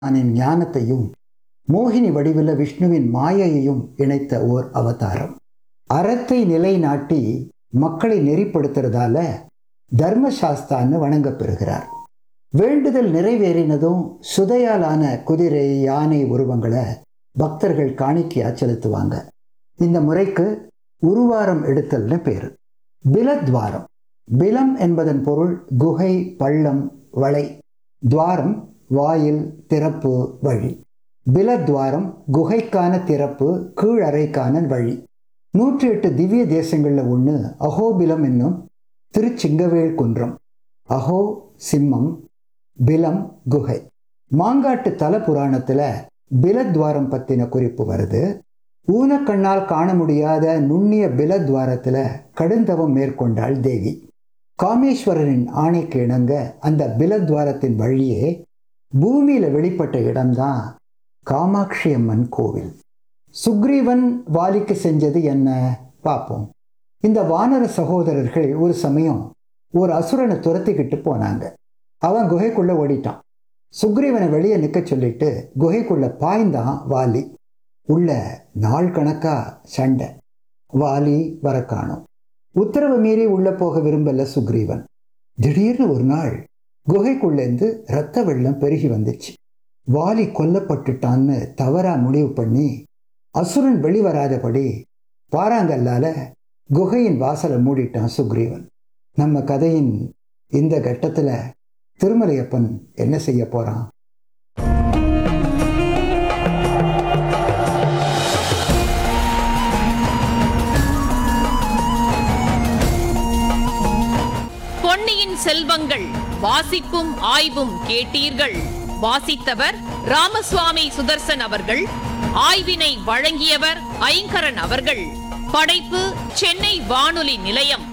அனின் ஞானத்தையும் மோகினி வடிவுள்ள விஷ்ணுவின் மாயையையும் இணைத்த ஓர் அவதாரம் அறத்தை நிலைநாட்டி மக்களை நெறிப்படுத்துறதால தர்மசாஸ்தான்னு வணங்கப்பெறுகிறார் வேண்டுதல் நிறைவேறினதும் சுதையாலான குதிரை யானை உருவங்களை பக்தர்கள் காணிக்கையா செலுத்துவாங்க இந்த முறைக்கு உருவாரம் எடுத்தல்னு பேரு பிலத்வாரம் பிலம் என்பதன் பொருள் குகை பள்ளம் வளை துவாரம் வாயில் திறப்பு வழி பிலத்வாரம் குகைக்கான திறப்பு கீழறைக்கான வழி நூற்றி எட்டு திவ்ய தேசங்கள்ல ஒன்று அகோபிலம் என்னும் திருச்சிங்கவேல் குன்றம் அகோ சிம்மம் பிலம் குகை மாங்காட்டு தல புராணத்துல பிலத்வாரம் பத்தின குறிப்பு வருது ஊனக்கண்ணால் காண முடியாத நுண்ணிய பிலத்வாரத்துல கடுந்தவம் மேற்கொண்டாள் தேவி காமேஸ்வரரின் ஆணைக்கு இணங்க அந்த பிலத்வாரத்தின் வழியே பூமியில வெளிப்பட்ட இடம்தான் காமாட்சி அம்மன் கோவில் சுக்ரீவன் வாலிக்கு செஞ்சது என்ன பார்ப்போம் இந்த வானர சகோதரர்கள் ஒரு சமயம் ஒரு அசுரனை துரத்திக்கிட்டு போனாங்க அவன் குகைக்குள்ள ஓடிட்டான் சுக்ரீவனை வெளியே நிற்க சொல்லிட்டு குகைக்குள்ள பாய்ந்தான் வாலி உள்ள நாள் கணக்கா சண்டை வாலி வர காணும் உத்தரவு மீறி உள்ள போக விரும்பல சுக்ரீவன் திடீர்னு ஒரு நாள் குகைக்குள்ளேருந்து ரத்த வெள்ளம் பெருகி வந்துச்சு வாலி கொல்லப்பட்டுட்டான்னு தவறா முடிவு பண்ணி அசுரன் வெளிவராதபடி பாறாங்கல்லால குகையின் வாசலை மூடிட்டான் சுக்ரீவன் நம்ம கதையின் இந்த கட்டத்துல திருமலையப்பன் என்ன செய்ய போறான் பொன்னியின் செல்வங்கள் வாசிப்பும் ஆய்வும் கேட்டீர்கள் வாசித்தவர் ராமசுவாமி சுதர்சன் அவர்கள் ஆய்வினை வழங்கியவர் ஐங்கரன் அவர்கள் படைப்பு சென்னை வானொலி நிலையம்